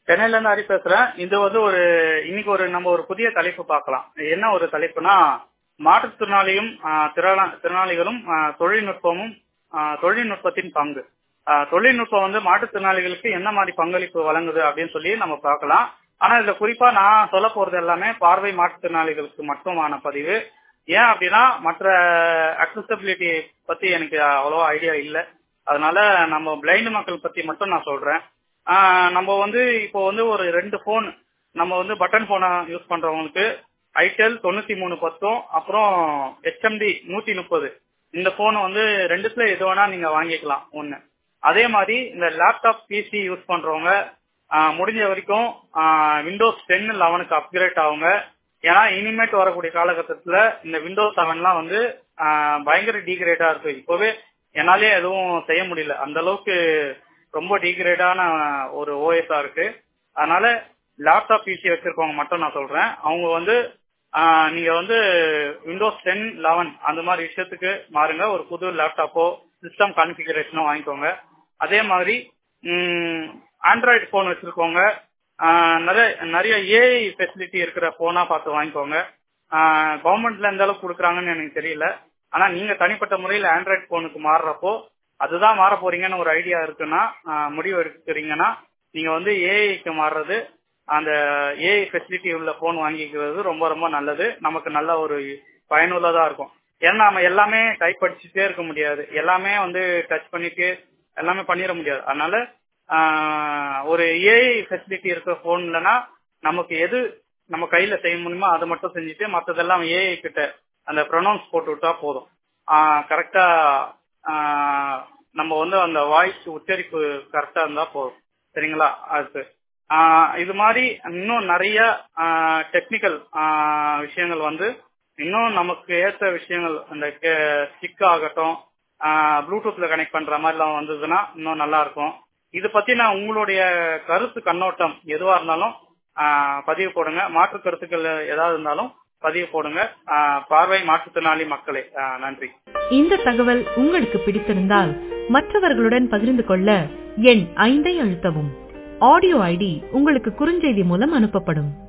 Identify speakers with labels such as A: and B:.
A: சென்னையில இருந்து ஹரி பேசுறேன் இது வந்து ஒரு இன்னைக்கு ஒரு நம்ம ஒரு புதிய தலைப்பு பார்க்கலாம் என்ன ஒரு தலைப்புனா மாற்றுத்திறனாளியும் ஆஹ், திறனா- திறனாளிகளும் ஆஹ், தொழில்நுட்பமும் ஆஹ், தொழில்நுட்பத்தின் பங்கு ஆஹ், தொழில்நுட்பம் வந்து மாற்றுத்திறனாளிகளுக்கு என்ன மாதிரி பங்களிப்பு வழங்குது அப்படின்னு சொல்லி நம்ம பார்க்கலாம் ஆனா இதுல குறிப்பா நான் சொல்ல போறது எல்லாமே பார்வை மாற்றுத்திறனாளிகளுக்கு மட்டுமான பதிவு ஏன் அப்படின்னா மற்ற அக்சசபிலிட்டி பத்தி எனக்கு அவ்வளவா ஐடியா இல்லை அதனால நம்ம பிளைண்ட் மக்கள் பத்தி மட்டும் நான் சொல்றேன் ஆஹ் நம்ம வந்து இப்போ வந்து ஒரு ரெண்டு ஃபோன் நம்ம வந்து பட்டன் போனை யூஸ் பண்றவங்களுக்கு ஐடெல் தொண்ணூத்தி மூணு பத்தும் அப்புறம் ஹெச்எம்டி நூத்தி முப்பது இந்த போன் வந்து ரெண்டுத்துல எது வேணா நீங்க வாங்கிக்கலாம் ஒண்ணு அதே மாதிரி இந்த லேப்டாப் பிசி யூஸ் பண்றவங்க ஆஹ் முடிஞ்ச வரைக்கும் விண்டோஸ் டென் லெவனுக்கு அப்கிரேட் ஆகுங்க ஏன்னா இனிமேட் வரக்கூடிய காலகட்டத்துல இந்த விண்டோஸ் செவன்லாம் வந்து ஆஹ் பயங்கர டீக்ரேடா இருக்கு இப்போவே என்னாலே எதுவும் செய்ய முடியல அந்த அளவுக்கு ரொம்ப டீக்ரேடான ஒரு ஓஎஸ்ஆ இருக்கு அதனால லேப்டாப் பிசி வச்சிருக்கவங்க மட்டும் நான் சொல்றேன் அவங்க வந்து ஆஹ் நீங்க வந்து விண்டோஸ் டென் லெவன் அந்த மாதிரி விஷயத்துக்கு மாறுங்க ஒரு புது லேப்டாப்போ சிஸ்டம் கான்ஃபிகரேஷனோ வாங்கிக்கோங்க அதே மாதிரி ஆண்ட்ராய்டு ஃபோன் வச்சிருக்கோங்க ஆஹ் நிறைய நிறைய ஏஐ ஃபெசிலிட்டி இருக்கிற போனா பார்த்து வாங்கிக்கோங்க கவர்மெண்ட்ல எந்த அளவுக்கு கொடுக்குறாங்கன்னு எனக்கு தெரியல ஆனா நீங்க தனிப்பட்ட முறையில் ஆண்ட்ராய்டு போனுக்கு மாறுறப்போ அதுதான் மாற போறீங்கன்னு ஒரு ஐடியா இருக்குன்னா ஆஹ் முடிவு எடுக்கிறீங்கன்னா நீங்க வந்து ஏஐக்கு மாறுறது அந்த ஏஐ ஃபெசிலிட்டி உள்ள போன் வாங்கிக்கிறது ரொம்ப ரொம்ப நல்லது நமக்கு நல்ல ஒரு பயனுள்ளதா இருக்கும் ஏன்னா நம்ம எல்லாமே டைப் அடிச்சுட்டே இருக்க முடியாது எல்லாமே வந்து டச் பண்ணிட்டு எல்லாமே பண்ணிட முடியாது அதனால ஆஹ் ஒரு ஏஐ ஃபெசிலிட்டி இருக்கிற போன்லனா நமக்கு எது நம்ம கையில செய்ய முடியுமோ அதை மட்டும் செஞ்சுட்டு மற்றதெல்லாம் ஏஐ கிட்ட அந்த ப்ரொனவுன்ஸ் போட்டு விட்டா போதும் கரெக்டா நம்ம வந்து அந்த வாய்ஸ் உச்சரிப்பு கரெக்டா இருந்தா போதும் சரிங்களா அது ஆஹ் இது மாதிரி இன்னும் நிறைய டெக்னிக்கல் விஷயங்கள் வந்து இன்னும் நமக்கு ஏற்ற விஷயங்கள் அந்த ஸ்டிக் ஆகட்டும் ப்ளூடூத்ல கனெக்ட் பண்ற மாதிரிலாம் வந்ததுன்னா இன்னும் நல்லா இருக்கும் இது பத்தின உங்களுடைய கருத்து கண்ணோட்டம் எதுவா இருந்தாலும் ஆஹ் பதிவு போடுங்க மாற்று கருத்துக்கள் ஏதாவது இருந்தாலும் பதிவு போடுங்க ஆஹ் பார்வை மாற்றுத்திறனாளி மக்களே ஆஹ் நன்றி
B: இந்த தகவல் உங்களுக்கு பிடித்திருந்தால் மற்றவர்களுடன் பகிர்ந்து கொள்ள எண் ஐந்தை அழுத்தவும் ஆடியோ ஐடி உங்களுக்கு குறுஞ்செய்தி மூலம் அனுப்பப்படும்